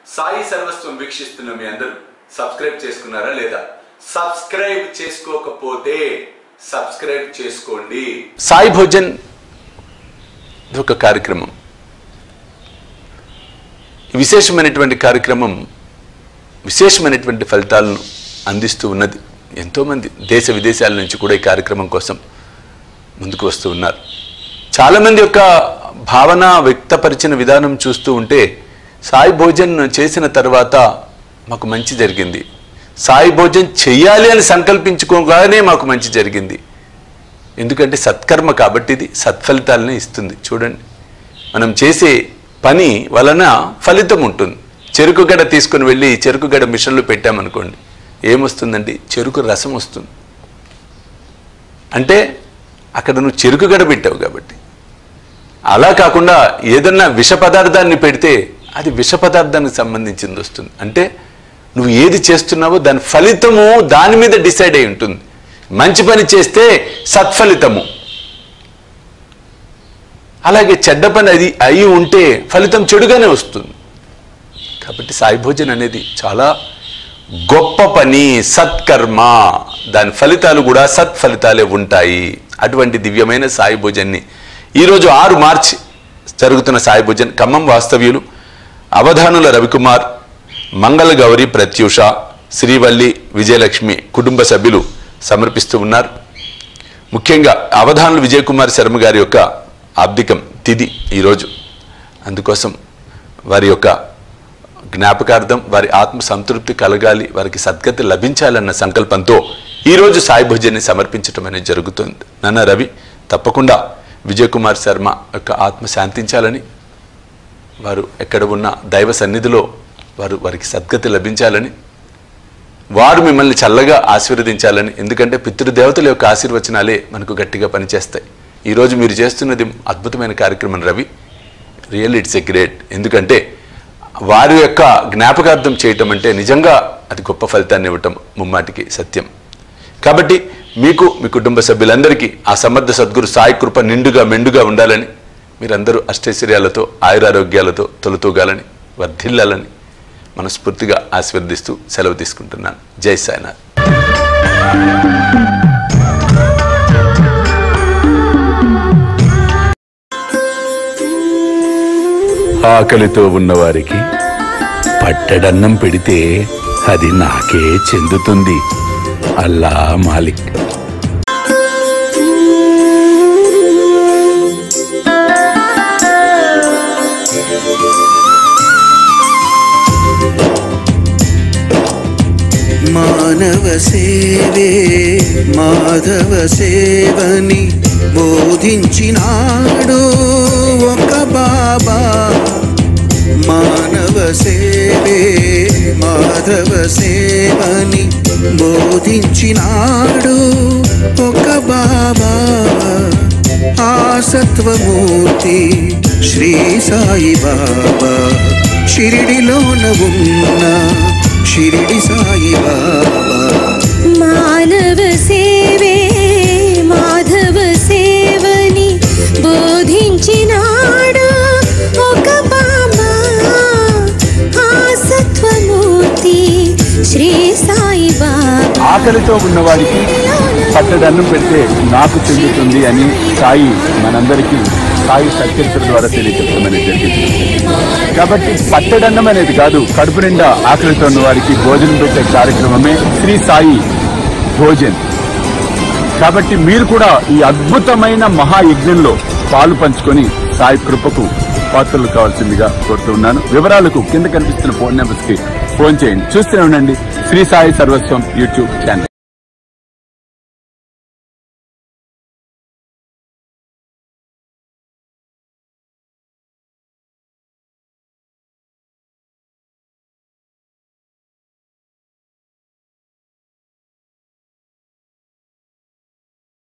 సాయి సర్వస్వం వీక్షిస్తున్న మీ అందరూ సబ్స్క్రైబ్ చేసుకున్నారా లేదా సబ్స్క్రైబ్ చేసుకోకపోతే సబ్స్క్రైబ్ చేసుకోండి సాయి భోజన్ ఇది ఒక కార్యక్రమం ఈ విశేషమైనటువంటి కార్యక్రమం విశేషమైనటువంటి ఫలితాలను అందిస్తూ ఉన్నది ఎంతోమంది దేశ విదేశాల నుంచి కూడా ఈ కార్యక్రమం కోసం ముందుకు వస్తూ ఉన్నారు చాలామంది యొక్క భావన వ్యక్తపరిచిన విధానం చూస్తూ ఉంటే సాయి భోజన్ చేసిన తర్వాత మాకు మంచి జరిగింది సాయి భోజన్ చెయ్యాలి అని సంకల్పించుకోగానే మాకు మంచి జరిగింది ఎందుకంటే సత్కర్మ కాబట్టి ఇది సత్ఫలితాలని ఇస్తుంది చూడండి మనం చేసే పని వలన ఫలితం ఉంటుంది చెరుకు గడ తీసుకుని వెళ్ళి చెరుకు గడ మిషన్లో పెట్టామనుకోండి ఏమొస్తుందండి చెరుకు రసం వస్తుంది అంటే అక్కడ నువ్వు చెరుకు గడ పెట్టావు కాబట్టి అలా కాకుండా ఏదన్నా విష పదార్థాన్ని పెడితే అది విష పదార్థానికి సంబంధించింది వస్తుంది అంటే నువ్వు ఏది చేస్తున్నావో దాని ఫలితము దాని మీద డిసైడ్ అయి ఉంటుంది మంచి పని చేస్తే సత్ఫలితము అలాగే చెడ్డ పని అది అయి ఉంటే ఫలితం చెడుగానే వస్తుంది కాబట్టి సాయి భోజన్ అనేది చాలా గొప్ప పని సత్కర్మ దాని ఫలితాలు కూడా సత్ఫలితాలే ఉంటాయి అటువంటి దివ్యమైన సాయి భోజన్ని ఈరోజు ఆరు మార్చి జరుగుతున్న సాయి భోజన్ ఖమ్మం వాస్తవ్యులు అవధానుల రవికుమార్ మంగళ గౌరి ప్రత్యూష శ్రీవల్లి విజయలక్ష్మి కుటుంబ సభ్యులు సమర్పిస్తూ ఉన్నారు ముఖ్యంగా అవధానులు విజయకుమార్ శర్మ గారి యొక్క ఆబ్దికం తిది ఈరోజు అందుకోసం వారి యొక్క జ్ఞాపకార్థం వారి ఆత్మ సంతృప్తి కలగాలి వారికి సద్గతి లభించాలన్న సంకల్పంతో ఈరోజు సాయి భోజన్ని సమర్పించటం అనేది జరుగుతుంది నాన్న రవి తప్పకుండా విజయ్ కుమార్ శర్మ యొక్క ఆత్మ శాంతించాలని వారు ఎక్కడ ఉన్న దైవ సన్నిధిలో వారు వారికి సద్గతి లభించాలని వారు మిమ్మల్ని చల్లగా ఆశీర్వదించాలని ఎందుకంటే పితృదేవతల యొక్క ఆశీర్వచనాలే మనకు గట్టిగా పనిచేస్తాయి ఈరోజు మీరు చేస్తున్నది అద్భుతమైన కార్యక్రమం Ravi real it's a great ఎందుకంటే వారి యొక్క జ్ఞాపకార్థం చేయటం అంటే నిజంగా అది గొప్ప ఫలితాన్ని ఇవ్వటం ముమ్మాటికి సత్యం కాబట్టి మీకు మీ కుటుంబ సభ్యులందరికీ ఆ సమర్థ సద్గురు సాయి కృప నిండుగా మెండుగా ఉండాలని మీరందరూ అష్టైశ్వర్యాలతో ఆయురారోగ్యాలతో తొలుతూగాలని వర్ధిల్లాలని మనస్ఫూర్తిగా ఆశీర్వదిస్తూ సెలవు తీసుకుంటున్నాను జై సాయినాథ్ ఆకలితో ఉన్నవారికి పట్టెడన్నం పెడితే అది నాకే చెందుతుంది అల్లా మాలిక్ మానవ సేవే మాధవ సేవని బోధించినాడు ఒక బాబా మానవ సేవే మాధవ సేవని బోధించినాడు ఒక బాబా ఆ సత్వమూర్తి శ్రీ సాయి బాబా షిరిడిలోన ఉన్న షిరిడి సాయి బాబా మానవ సేవే మాధవ సేవని బోధించినాడు ఒక బాబా ఆ సత్వమూర్తి శ్రీ సాయి బాబా ఆకలితో ఉన్నవారికి పట్టెడన్నం పెడితే నాకు చెందుతుంది అని సాయి మనందరికీ సాయి సత్యచర ద్వారా తెలియజెప్పమని జరిగింది కాబట్టి పట్టెడన్నం అనేది కాదు కడుపు నిండా ఆకలితో ఉన్న వారికి భోజనం పెట్టే కార్యక్రమమే శ్రీ సాయి భోజన్ కాబట్టి మీరు కూడా ఈ అద్భుతమైన మహాయజ్ఞంలో పాలు పంచుకొని సాయి కృపకు పాత్రలు కావాల్సిందిగా కోరుతున్నాను వివరాలకు కింద కనిపిస్తున్న ఫోన్ నెంబర్స్ కి ఫోన్ చేయండి చూస్తూనే ఉండండి శ్రీ సాయి సర్వస్వం యూట్యూబ్ ఛానల్